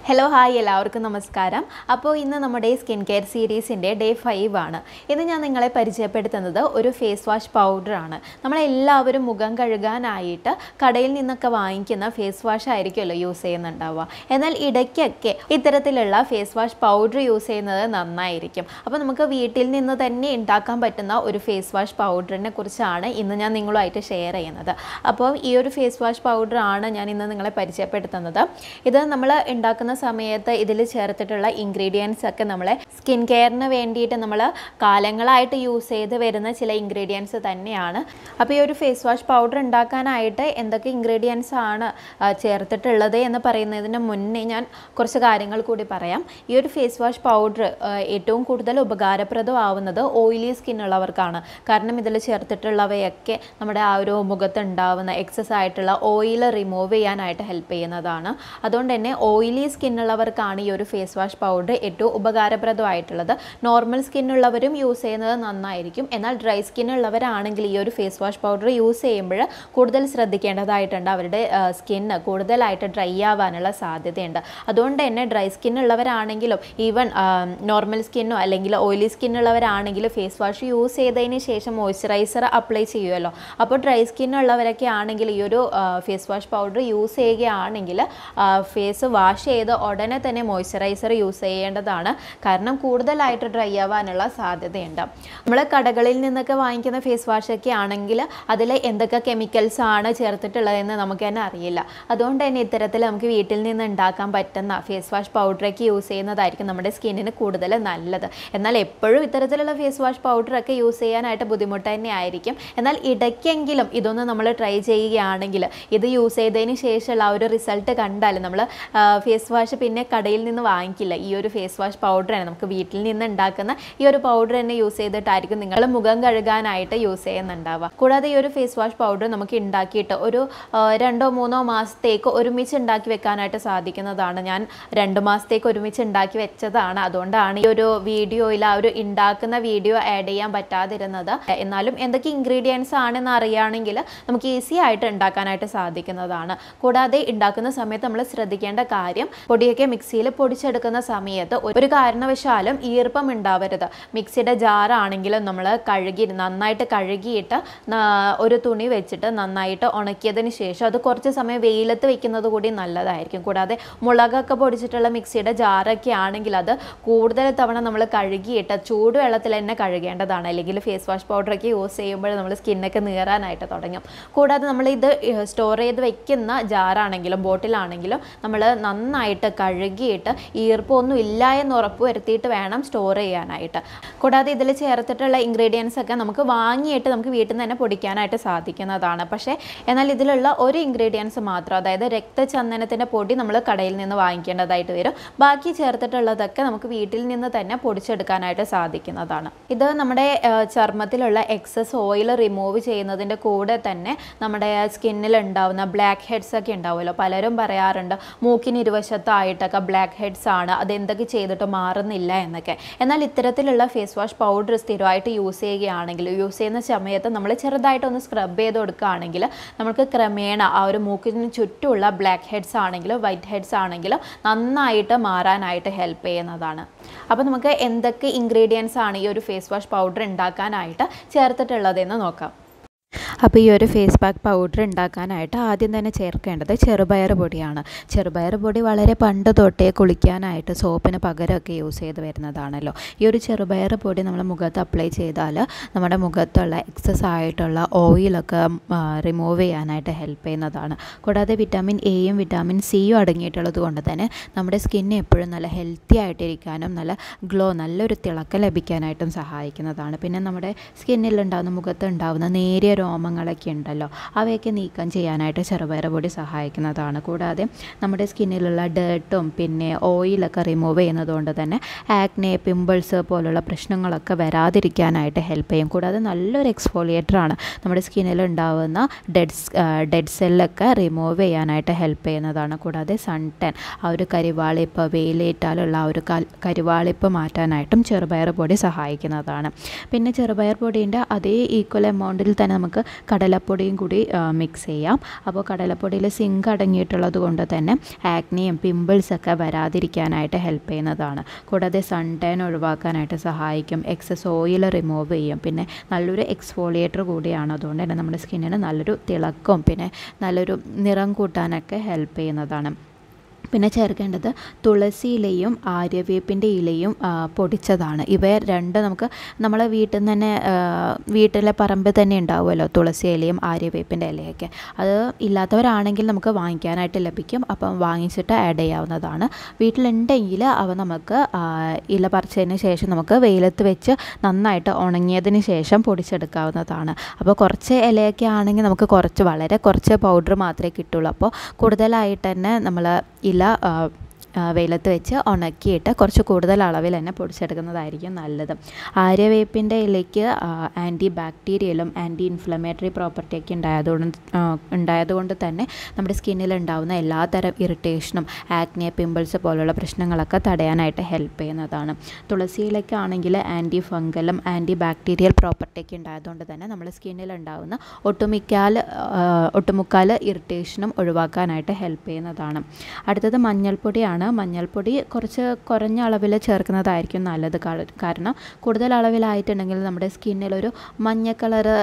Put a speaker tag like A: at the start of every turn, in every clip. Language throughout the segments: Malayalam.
A: ഹലോ ഹായ് എല്ലാവർക്കും നമസ്കാരം അപ്പോൾ ഇന്ന് നമ്മുടെ സ്കിൻ കെയർ സീരീസിൻ്റെ ഡേ ഫൈവ് ആണ് ഇന്ന് ഞാൻ നിങ്ങളെ പരിചയപ്പെടുത്തുന്നത് ഒരു ഫേസ് വാഷ് പൗഡറാണ് നമ്മളെല്ലാവരും മുഖം കഴുകാനായിട്ട് കടയിൽ നിന്നൊക്കെ വാങ്ങിക്കുന്ന ഫേസ് വാഷ് ആയിരിക്കുമല്ലോ യൂസ് ചെയ്യുന്നുണ്ടാവുക എന്നാൽ ഇടയ്ക്കൊക്കെ ഇത്തരത്തിലുള്ള ഫേസ് വാഷ് പൗഡർ യൂസ് ചെയ്യുന്നത് നന്നായിരിക്കും അപ്പോൾ നമുക്ക് വീട്ടിൽ നിന്ന് തന്നെ ഉണ്ടാക്കാൻ പറ്റുന്ന ഒരു ഫേസ് വാഷ് പൗഡറിനെ കുറിച്ചാണ് ഇന്ന് ഞാൻ നിങ്ങളുമായിട്ട് ഷെയർ ചെയ്യുന്നത് അപ്പോൾ ഈ ഒരു ഫേസ് വാഷ് പൗഡറാണ് ഞാൻ ഇന്ന് നിങ്ങളെ പരിചയപ്പെടുത്തുന്നത് ഇത് നമ്മൾ ഉണ്ടാക്കുന്ന സമയത്ത് ഇതിൽ ചേർത്തിട്ടുള്ള ഇൻഗ്രീഡിയൻസ് ഒക്കെ നമ്മളെ സ്കിൻ കെയറിന് വേണ്ടിയിട്ട് നമ്മൾ കാലങ്ങളായിട്ട് യൂസ് ചെയ്ത് വരുന്ന ചില ഇൻഗ്രീഡിയൻസ് തന്നെയാണ് അപ്പോൾ ഈ ഒരു ഫേസ് വാഷ് പൗഡർ ഉണ്ടാക്കാനായിട്ട് എന്തൊക്കെ ഇൻഗ്രീഡിയൻസ് ആണ് ആ, ചേർത്തിട്ടുള്ളത് എന്ന് പറയുന്നതിന് മുന്നേ ഞാൻ കുറച്ച് കാര്യങ്ങൾ കൂടി പറയാം ഈ ഒരു ഫേസ് വാഷ് പൗഡർ ഏറ്റവും കൂടുതൽ ഉപകാരപ്രദമാവുന്നത് ഓയിലി സ്കിൻ ഉള്ളവർക്കാണ് കാരണം ഇതിൽ ചേർത്തിട്ടുള്ളവയൊക്കെ നമ്മുടെ ആ ഒരു മുഖത്ത് ഉണ്ടാവുന്ന എക്സസ് ആയിട്ടുള്ള ഓയിൽ റിമൂവ് ചെയ്യാനായിട്ട് ഹെൽപ്പ് ചെയ്യുന്നതാണ് അതുകൊണ്ട് തന്നെ ഓയിലി സ്കിന്നുള്ളവർക്കാണ് ഈ ഒരു ഫേസ് വാഷ് പൗഡർ ഏറ്റവും ഉപകാരപ്രദമായിട്ടുള്ളത് നോർമൽ സ്കിന്നുള്ളവരും യൂസ് ചെയ്യുന്നത് നന്നായിരിക്കും എന്നാൽ ഡ്രൈ സ്കിന്നുള്ളവരാണെങ്കിൽ ഈ ഒരു ഫേസ് വാഷ് പൗഡർ യൂസ് ചെയ്യുമ്പോൾ കൂടുതൽ ശ്രദ്ധിക്കേണ്ടതായിട്ടുണ്ട് അവരുടെ സ്കിന്ന് കൂടുതലായിട്ട് ഡ്രൈ ആവാനുള്ള സാധ്യതയുണ്ട് അതുകൊണ്ട് തന്നെ ഡ്രൈ സ്കിന്നുള്ളവരാണെങ്കിലും ഈവൻ നോർമൽ സ്കിന്നോ അല്ലെങ്കിൽ ഓയിലി സ്കിന്നുള്ളവരാണെങ്കിലും ഫേസ് വാഷ് യൂസ് ചെയ്തതിന് ശേഷം മോയ്സ്ചറൈസർ അപ്ലൈ ചെയ്യുമല്ലോ അപ്പോൾ ഡ്രൈ സ്കിന്നുള്ളവരൊക്കെ ആണെങ്കിൽ ഈ ഒരു ഫേസ് വാഷ് പൗഡർ യൂസ് ചെയ്യുകയാണെങ്കിൽ ഫേസ് വാഷ് ചെയ്ത് ഉടനെ തന്നെ മോയ്സ്ചറൈസർ യൂസ് ചെയ്യേണ്ടതാണ് കാരണം കൂടുതലായിട്ട് ഡ്രൈ ആവാനുള്ള സാധ്യതയുണ്ട് നമ്മൾ കടകളിൽ നിന്നൊക്കെ വാങ്ങിക്കുന്ന ഫേസ് വാഷൊക്കെ ആണെങ്കിൽ അതിൽ എന്തൊക്കെ കെമിക്കൽസ് ആണ് ചേർത്തിട്ടുള്ളതെന്ന് നമുക്ക് തന്നെ അറിയില്ല അതുകൊണ്ട് തന്നെ ഇത്തരത്തിൽ നമുക്ക് വീട്ടിൽ നിന്ന് ഉണ്ടാക്കാൻ പറ്റുന്ന ഫേസ് വാഷ് പൗഡറൊക്കെ യൂസ് ചെയ്യുന്നതായിരിക്കും നമ്മുടെ സ്കിന്നിന് കൂടുതൽ നല്ലത് എന്നാൽ എപ്പോഴും ഇത്തരത്തിലുള്ള ഫേസ് വാഷ് പൗഡറൊക്കെ യൂസ് ചെയ്യാനായിട്ട് ബുദ്ധിമുട്ട് തന്നെ ആയിരിക്കും എന്നാൽ ഇടയ്ക്കെങ്കിലും ഇതൊന്ന് നമ്മൾ ട്രൈ ചെയ്യുകയാണെങ്കിൽ ഇത് യൂസ് ചെയ്തതിന് ശേഷമുള്ള ആ ഒരു റിസൾട്ട് കണ്ടാൽ നമ്മൾ ഫേസ് വാഷ് പിന്നെ കടയിൽ നിന്ന് വാങ്ങിക്കില്ല ഈ ഒരു ഫേസ് വാഷ് പൗഡർ തന്നെ നമുക്ക് വീട്ടിൽ നിന്ന് ഉണ്ടാക്കുന്ന ഈ ഒരു പൗഡർ തന്നെ യൂസ് ചെയ്തിട്ടായിരിക്കും നിങ്ങൾ മുഖം കഴുകാനായിട്ട് യൂസ് ചെയ്യുന്നുണ്ടാവുക കൂടാതെ ഈ ഒരു ഫേസ് വാഷ് പൗഡർ നമുക്ക് ഉണ്ടാക്കിയിട്ട് ഒരു ആ, രണ്ടോ മൂന്നോ മാസത്തേക്ക് ഒരുമിച്ച് ഉണ്ടാക്കി വെക്കാനായിട്ട് സാധിക്കുന്നതാണ് ഞാൻ രണ്ട് മാസത്തേക്ക് ഒരുമിച്ച് ഉണ്ടാക്കി വെച്ചതാണ് അതുകൊണ്ടാണ് ഈ ഒരു വീഡിയോയിൽ ആ ഒരു ഉണ്ടാക്കുന്ന വീഡിയോ ആഡ് ചെയ്യാൻ പറ്റാതിരുന്നത് എന്നാലും എന്തൊക്കെ ഇൻഗ്രീഡിയൻസ് ആണെന്ന് അറിയുകയാണെങ്കിൽ നമുക്ക് ഈസി ആയിട്ട് ഉണ്ടാക്കാനായിട്ട് സാധിക്കുന്നതാണ് കൂടാതെ ഉണ്ടാക്കുന്ന സമയത്ത് നമ്മൾ ശ്രദ്ധിക്കേണ്ട കാര്യം പൊടിയൊക്കെ മിക്സിയിൽ പൊടിച്ചെടുക്കുന്ന സമയത്ത് ഒരു കാരണവശാലും ഈർപ്പം ഉണ്ടാവരുത് മിക്സിയുടെ ജാറാണെങ്കിലും നമ്മൾ കഴുകി നന്നായിട്ട് കഴുകിയിട്ട് ന- ഒരു തുണി വെച്ചിട്ട് നന്നായിട്ട് ഉണക്കിയതിന് ശേഷം അത് കുറച്ച് സമയം വെയിലത്ത് വെക്കുന്നത് കൂടി നല്ലതായിരിക്കും കൂടാതെ മുളകൊക്കെ പൊടിച്ചിട്ടുള്ള മിക്സിയുടെ ജാറൊക്കെ ആണെങ്കിൽ അത് കൂടുതൽ തവണ നമ്മൾ കഴുകിയിട്ട് ചൂടുവെള്ളത്തിൽ തന്നെ കഴുകേണ്ടതാണ് അല്ലെങ്കിൽ ഫേസ് വാഷ് പൗഡറൊക്കെ യൂസ് ചെയ്യുമ്പോൾ നമ്മൾ സ്കിന്നൊക്കെ നീറാനായിട്ട് തുടങ്ങും കൂടാതെ നമ്മൾ ഇത് സ്റ്റോർ ചെയ്ത് വെക്കുന്ന ജാറാണെങ്കിലും ബോട്ടിലാണെങ്കിലും നമ്മൾ നന്നായിട്ട് കഴുകിയിട്ട് ഈർപ്പമൊന്നും ഇല്ല എന്ന് ഉറപ്പ് വരുത്തിയിട്ട് വേണം സ്റ്റോർ ചെയ്യാനായിട്ട് കൂടാതെ ഇതിൽ ചേർത്തിട്ടുള്ള ഇൻഗ്രീഡിയൻസ് ഒക്കെ നമുക്ക് വാങ്ങിയിട്ട് നമുക്ക് വീട്ടിൽ നിന്ന് തന്നെ പൊടിക്കാനായിട്ട് സാധിക്കുന്നതാണ് പക്ഷേ എന്നാൽ ഇതിലുള്ള ഒരു ഇൻഗ്രീഡിയൻസ് മാത്രം അതായത് രക്തചന്ദനത്തിൻ്റെ പൊടി നമ്മൾ കടയിൽ നിന്ന് വാങ്ങിക്കേണ്ടതായിട്ട് വരും ബാക്കി ചേർത്തിട്ടുള്ളതൊക്കെ നമുക്ക് വീട്ടിൽ നിന്ന് തന്നെ പൊടിച്ചെടുക്കാനായിട്ട് സാധിക്കുന്നതാണ് ഇത് നമ്മുടെ ആ, ചർമ്മത്തിലുള്ള എക്സസ് ഓയിൽ റിമൂവ് ചെയ്യുന്നതിൻ്റെ കൂടെ തന്നെ നമ്മുടെ സ്കിന്നിൽ ഉണ്ടാവുന്ന ബ്ലാക്ക് ഹെഡ്സ് ഒക്കെ ഉണ്ടാവുമല്ലോ പലരും പറയാറുണ്ട് മൂക്കിന് ഇരുവശത്തായിട്ടൊക്കെ ബ്ലാക്ക് ഹെഡ്സ് ആണ് അത് എന്തൊക്കെ ചെയ്തിട്ട് മാറുന്നില്ല എന്നൊക്കെ എന്നാൽ ഇത്തരത്തിലുള്ള ഫേസ് വാഷ് പൗഡർ സ്ഥിരമായിട്ട് യൂസ് ചെയ്യുകയാണെങ്കിൽ യൂസ് ചെയ്യുന്ന സമയത്ത് നമ്മൾ ചെറുതായിട്ടൊന്ന് സ്ക്രബ് ചെയ്ത് കൊടുക്കുകയാണെങ്കിൽ നമുക്ക് ക്രമേണ ആ ഒരു മൂക്കിന് ചുറ്റുമുള്ള ബ്ലാക്ക് ഹെഡ്സ് ആണെങ്കിലും വൈറ്റ് ഹെഡ്സ് ആണെങ്കിലും നന്നായിട്ട് മാറാനായിട്ട് ഹെൽപ്പ് ചെയ്യുന്നതാണ് അപ്പോൾ നമുക്ക് എന്തൊക്കെ ഇൻഗ്രീഡിയൻസ് ആണ് ഈ ഒരു ഫേസ് വാഷ് പൗഡർ ഉണ്ടാക്കാനായിട്ട് ചേർത്തിട്ടുള്ളതെന്ന് നോക്കാം അപ്പോൾ ഈ ഒരു ഫേസ് പാക്ക് പൗഡർ ഉണ്ടാക്കാനായിട്ട് ആദ്യം തന്നെ ചേർക്കേണ്ടത് ചെറുപയർ പൊടിയാണ് ചെറുപയർ പൊടി വളരെ പണ്ട് തൊട്ടേ കുളിക്കാനായിട്ട് സോപ്പിന് പകരമൊക്കെ യൂസ് ചെയ്ത് വരുന്നതാണല്ലോ ഈ ഒരു ചെറുപയർ പൊടി നമ്മൾ മുഖത്ത് അപ്ലൈ ചെയ്താൽ നമ്മുടെ മുഖത്തുള്ള എക്സസ് ആയിട്ടുള്ള ഓയിലൊക്കെ റിമൂവ് ചെയ്യാനായിട്ട് ഹെൽപ്പ് ചെയ്യുന്നതാണ് കൂടാതെ വിറ്റാമിൻ എയും വിറ്റാമിൻ സിയും അടങ്ങിയിട്ടുള്ളത് കൊണ്ട് തന്നെ നമ്മുടെ സ്കിന്ന് എപ്പോഴും നല്ല ഹെൽത്തി ആയിട്ടിരിക്കാനും നല്ല ഗ്ലോ നല്ലൊരു തിളക്കം ലഭിക്കാനായിട്ടും സഹായിക്കുന്നതാണ് പിന്നെ നമ്മുടെ സ്കിന്നിലുണ്ടാകുന്ന മുഖത്ത് ഉണ്ടാകുന്ന നേരിയ രോമങ്ങളൊക്കെ ഉണ്ടല്ലോ അവയൊക്കെ നീക്കം ചെയ്യാനായിട്ട് ചെറുപയർ പൊടി സഹായിക്കുന്നതാണ് കൂടാതെ നമ്മുടെ സ്കിന്നിലുള്ള ഡേർട്ടും പിന്നെ ഓയിലൊക്കെ റിമൂവ് ചെയ്യുന്നത് കൊണ്ട് തന്നെ ആക്നെ പിമ്പിൾസ് പോലുള്ള പ്രശ്നങ്ങളൊക്കെ വരാതിരിക്കാനായിട്ട് ഹെൽപ്പ് ചെയ്യും കൂടാതെ നല്ലൊരു എക്സ്ഫോളിയേറ്റർ ആണ് നമ്മുടെ സ്കിന്നിൽ ഉണ്ടാവുന്ന ഡെഡ് ഡെഡ് സെല്ലൊക്കെ റിമൂവ് ചെയ്യാനായിട്ട് ഹെൽപ്പ് ചെയ്യുന്നതാണ് കൂടാതെ സൺ ടെൻ ആ ഒരു കരിവാളിപ്പ് വെയിലേറ്റാലുള്ള ആ ഒരു കൽ- കരിവാളിപ്പ് മാറ്റാനായിട്ടും ചെറുപയർ പൊടി സഹായിക്കുന്നതാണ് പിന്നെ ചെറുപയർ പൊടീൻ്റെ അതേ ഈക്വൽ എമൗണ്ടിൽ തന്നെ നമുക്ക് കടലപ്പൊടിയും കൂടി മിക്സ് ചെയ്യാം അപ്പോൾ കടലപ്പൊടിയിൽ സിങ്ക് അടങ്ങിയിട്ടുള്ളത് കൊണ്ട് തന്നെ ആക്നിയും പിമ്പിൾസൊക്കെ വരാതിരിക്കാനായിട്ട് ഹെൽപ്പ് ചെയ്യുന്നതാണ് കൂടാതെ സൺ ടാൻ ഒഴിവാക്കാനായിട്ട് സഹായിക്കും എക്സസ് ഓയിൽ റിമൂവ് ചെയ്യും പിന്നെ നല്ലൊരു എക്സ്ഫോളിയേറ്റർ കൂടിയാണ് അതുകൊണ്ട് തന്നെ നമ്മുടെ സ്കിന്നിന് നല്ലൊരു തിളക്കവും പിന്നെ നല്ലൊരു നിറം കൂട്ടാനൊക്കെ ഹെൽപ്പ് ചെയ്യുന്നതാണ് പിന്നെ ചേർക്കേണ്ടത് തുളസി ഇലയും ആര്യവേപ്പിൻ്റെ ഇലയും ആ, പൊടിച്ചതാണ് ഇവ രണ്ട് നമുക്ക് നമ്മളെ വീട്ടിൽ നിന്ന് തന്നെ ആ, വീട്ടിലെ പറമ്പിൽ തന്നെ ഉണ്ടാവുമല്ലോ തുളസി ഇലയും ആര്യവേപ്പിൻ്റെ ഇലയൊക്കെ അത് ഇല്ലാത്തവരാണെങ്കിൽ നമുക്ക് വാങ്ങിക്കാനായിട്ട് ലഭിക്കും അപ്പം വാങ്ങിച്ചിട്ട് ആഡ് ചെയ്യാവുന്നതാണ് വീട്ടിലുണ്ടെങ്കിൽ അവ നമുക്ക് ആ, ഇല പറിച്ചതിന് ശേഷം നമുക്ക് വെയിലത്ത് വെച്ച് നന്നായിട്ട് ഉണങ്ങിയതിന് ശേഷം പൊടിച്ചെടുക്കാവുന്നതാണ് അപ്പോൾ കുറച്ച് ഇലയൊക്കെ ആണെങ്കിൽ നമുക്ക് കുറച്ച് വളരെ കുറച്ച് പൗഡർ മാത്രമേ കിട്ടുള്ളൂ അപ്പോൾ കൂടുതലായിട്ട് തന്നെ നമ്മൾ ഇല ആ, ആ, വെയിലത്ത് വെച്ച് ഉണക്കിയിട്ട് കുറച്ച് കൂടുതൽ അളവിൽ തന്നെ പൊടിച്ചെടുക്കുന്നതായിരിക്കും നല്ലത് ആര്യവേപ്പിൻ്റെ ഇലയ്ക്ക് ആൻറ്റി ബാക്ടീരിയലും ആൻറ്റി ഇൻഫ്ലമേറ്ററി പ്രോപ്പർട്ടിയൊക്കെ ഉണ്ടായതുകൊണ്ട് ആ, ഉണ്ടായതുകൊണ്ട് തന്നെ നമ്മുടെ സ്കിന്നിൽ ഉണ്ടാകുന്ന എല്ലാതരം ഇറിറ്റേഷനും ആക്നെ പിമ്പിൾസ് പോലുള്ള പ്രശ്നങ്ങളൊക്കെ തടയാനായിട്ട് ഹെൽപ്പ് ചെയ്യുന്നതാണ് തുളസി ഇലയ്ക്കാണെങ്കിൽ ആൻറ്റി ഫംഗലും ആൻറ്റി ബാക്ടീരിയൽ പ്രോപ്പർട്ടിയൊക്കെ ഉണ്ടായതുകൊണ്ട് തന്നെ നമ്മുടെ സ്കിന്നിൽ ഉണ്ടാകുന്ന ഒട്ടുമിക്കാൽ ആ, ഒട്ടുമുക്കാൽ ഇറിറ്റേഷനും ഒഴിവാക്കാനായിട്ട് ഹെൽപ്പ് ചെയ്യുന്നതാണ് അടുത്തത് മഞ്ഞൾപ്പൊടിയാണ് മഞ്ഞൾപ്പൊടി കുറച്ച് കുറഞ്ഞ അളവിൽ ചേർക്കുന്നതായിരിക്കും നല്ലത് കാ- കാരണം കൂടുതൽ അളവിലായിട്ടുണ്ടെങ്കിൽ നമ്മുടെ സ്കിന്നിലൊരു മഞ്ഞ കളറ്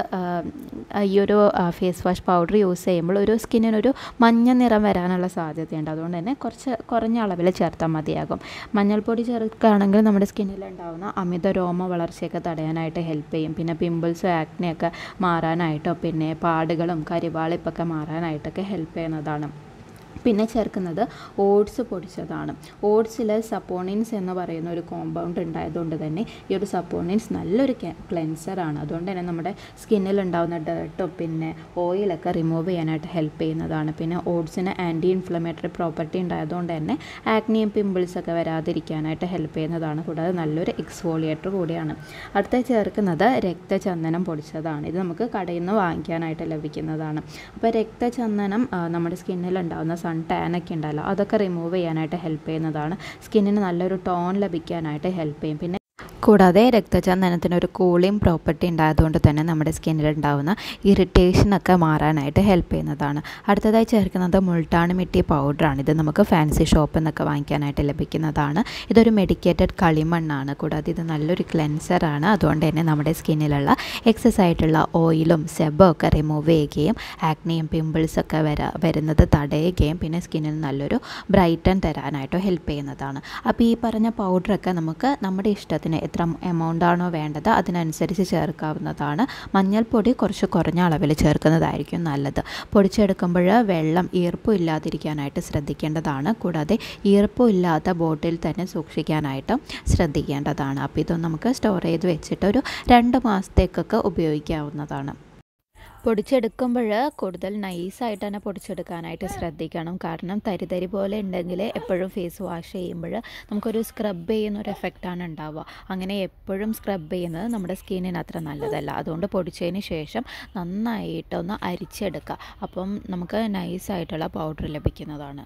A: ഈ ഒരു ഫേസ് വാഷ് പൗഡർ യൂസ് ചെയ്യുമ്പോൾ ഒരു സ്കിന്നിനൊരു മഞ്ഞ നിറം വരാനുള്ള സാധ്യതയുണ്ട് അതുകൊണ്ട് തന്നെ കുറച്ച് കുറഞ്ഞ അളവിൽ ചേർത്താൽ മതിയാകും മഞ്ഞൾപ്പൊടി ചേർക്കുകയാണെങ്കിൽ നമ്മുടെ സ്കിന്നിൽ ഉണ്ടാകുന്ന അമിത രോമ വളർച്ചയൊക്കെ തടയാനായിട്ട് ഹെൽപ്പ് ചെയ്യും പിന്നെ പിമ്പിൾസും ആക്നെയൊക്കെ മാറാനായിട്ടോ പിന്നെ പാടുകളും കരിവാളിപ്പൊക്കെ മാറാനായിട്ടൊക്കെ ഹെൽപ്പ് ചെയ്യുന്നതാണ് പിന്നെ ചേർക്കുന്നത് ഓട്സ് പൊടിച്ചതാണ് ഓട്സിൽ സപ്പോണിൻസ് എന്ന് പറയുന്ന ഒരു കോമ്പൗണ്ട് ഉണ്ടായതുകൊണ്ട് തന്നെ ഈ ഒരു സപ്പോണിൻസ് നല്ലൊരു ക്ലെൻസറാണ് അതുകൊണ്ട് തന്നെ നമ്മുടെ സ്കിന്നിൽ ഉണ്ടാകുന്ന ഡേർട്ടും പിന്നെ ഓയിലൊക്കെ റിമൂവ് ചെയ്യാനായിട്ട് ഹെൽപ്പ് ചെയ്യുന്നതാണ് പിന്നെ ഓട്സിന് ആൻറ്റി ഇൻഫ്ലമേറ്ററി പ്രോപ്പർട്ടി ഉണ്ടായതുകൊണ്ട് തന്നെ ആക്നിയും പിമ്പിൾസൊക്കെ വരാതിരിക്കാനായിട്ട് ഹെൽപ്പ് ചെയ്യുന്നതാണ് കൂടാതെ നല്ലൊരു എക്സ്ഫോളിയേറ്റർ കൂടിയാണ് അടുത്ത ചേർക്കുന്നത് രക്തചന്ദനം പൊടിച്ചതാണ് ഇത് നമുക്ക് കടയിൽ നിന്ന് വാങ്ങിക്കാനായിട്ട് ലഭിക്കുന്നതാണ് അപ്പോൾ രക്തചന്ദനം ആ, നമ്മുടെ സ്കിന്നിൽ ഉണ്ടാകുന്ന സൺ ടാനൊക്കെ ഉണ്ടല്ലോ അതൊക്കെ റിമൂവ് ചെയ്യാനായിട്ട് ഹെൽപ്പ് ചെയ്യുന്നതാണ് സ്കിന്നിന് നല്ലൊരു ടോൺ ലഭിക്കാനായിട്ട് ഹെൽപ്പ് ചെയ്യും പിന്നെ കൂടാതെ രക്തചന്ദനത്തിന് ഒരു കൂളിംഗ് പ്രോപ്പർട്ടി ഉണ്ടായതുകൊണ്ട് തന്നെ നമ്മുടെ സ്കിന്നിൽ ഉണ്ടാകുന്ന ഇറിറ്റേഷനൊക്കെ മാറാനായിട്ട് ഹെൽപ്പ് ചെയ്യുന്നതാണ് അടുത്തതായി ചേർക്കുന്നത് മുൾട്ടാണി മിട്ടി പൗഡറാണ് ഇത് നമുക്ക് ഫാൻസി ഷോപ്പിൽ നിന്നൊക്കെ വാങ്ങിക്കാനായിട്ട് ലഭിക്കുന്നതാണ് ഇതൊരു മെഡിക്കേറ്റഡ് കളിമണ്ണാണ് കൂടാതെ ഇത് നല്ലൊരു ക്ലെൻസറാണ് അതുകൊണ്ട് തന്നെ നമ്മുടെ സ്കിന്നിലുള്ള എക്സസ് ആയിട്ടുള്ള ഓയിലും സെബും ഒക്കെ റിമൂവ് ചെയ്യുകയും ആക്നിയും പിമ്പിൾസൊക്കെ വരാ വരുന്നത് തടയുകയും പിന്നെ സ്കിന്നിന് നല്ലൊരു ബ്രൈറ്റൻ തരാനായിട്ട് ഹെൽപ്പ് ചെയ്യുന്നതാണ് അപ്പോൾ ഈ പറഞ്ഞ പൗഡറൊക്കെ നമുക്ക് നമ്മുടെ ഇഷ്ടത്തിന് എത്ര എമൗണ്ട് ആണോ വേണ്ടത് അതിനനുസരിച്ച് ചേർക്കാവുന്നതാണ് മഞ്ഞൾപ്പൊടി കുറച്ച് കുറഞ്ഞ അളവിൽ ചേർക്കുന്നതായിരിക്കും നല്ലത് പൊടിച്ചെടുക്കുമ്പോൾ വെള്ളം ഈർപ്പം ഇല്ലാതിരിക്കാനായിട്ട് ശ്രദ്ധിക്കേണ്ടതാണ് കൂടാതെ ഈർപ്പം ഇല്ലാത്ത ബോട്ടിൽ തന്നെ സൂക്ഷിക്കാനായിട്ട് ശ്രദ്ധിക്കേണ്ടതാണ് അപ്പോൾ ഇതൊന്നും നമുക്ക് സ്റ്റോർ ചെയ്ത് വെച്ചിട്ട് ഒരു രണ്ട് മാസത്തേക്കൊക്കെ ഉപയോഗിക്കാവുന്നതാണ് പൊടിച്ചെടുക്കുമ്പോൾ കൂടുതൽ നൈസായിട്ട് തന്നെ പൊടിച്ചെടുക്കാനായിട്ട് ശ്രദ്ധിക്കണം കാരണം തരി തരി പോലെ ഉണ്ടെങ്കിൽ എപ്പോഴും ഫേസ് വാഷ് ചെയ്യുമ്പോൾ നമുക്കൊരു സ്ക്രബ് ചെയ്യുന്ന ഒരു എഫക്റ്റാണ് ഉണ്ടാവുക അങ്ങനെ എപ്പോഴും സ്ക്രബ് ചെയ്യുന്നത് നമ്മുടെ സ്കിന്നിന് അത്ര നല്ലതല്ല അതുകൊണ്ട് പൊടിച്ചതിന് ശേഷം നന്നായിട്ടൊന്ന് അരിച്ചെടുക്കുക അപ്പം നമുക്ക് നൈസായിട്ടുള്ള പൗഡർ ലഭിക്കുന്നതാണ്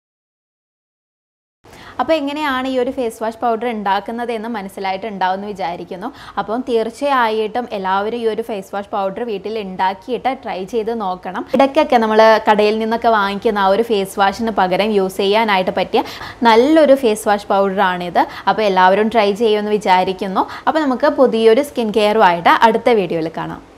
A: അപ്പോൾ എങ്ങനെയാണ് ഈ ഒരു ഫേസ് വാഷ് പൗഡർ ഉണ്ടാക്കുന്നത് എന്ന് മനസ്സിലായിട്ടുണ്ടാവുമെന്ന് വിചാരിക്കുന്നു അപ്പം തീർച്ചയായിട്ടും എല്ലാവരും ഈ ഒരു ഫേസ് വാഷ് പൗഡർ വീട്ടിൽ ഉണ്ടാക്കിയിട്ട് ട്രൈ ചെയ്ത് നോക്കണം ഇടയ്ക്കൊക്കെ നമ്മൾ കടയിൽ നിന്നൊക്കെ വാങ്ങിക്കുന്ന ആ ഒരു ഫേസ് വാഷിന് പകരം യൂസ് ചെയ്യാനായിട്ട് പറ്റിയ നല്ലൊരു ഫേസ് വാഷ് പൗഡറാണിത് അപ്പോൾ എല്ലാവരും ട്രൈ ചെയ്യുമെന്ന് വിചാരിക്കുന്നു അപ്പോൾ നമുക്ക് പുതിയൊരു സ്കിൻ കെയറുമായിട്ട് അടുത്ത വീഡിയോയിൽ കാണാം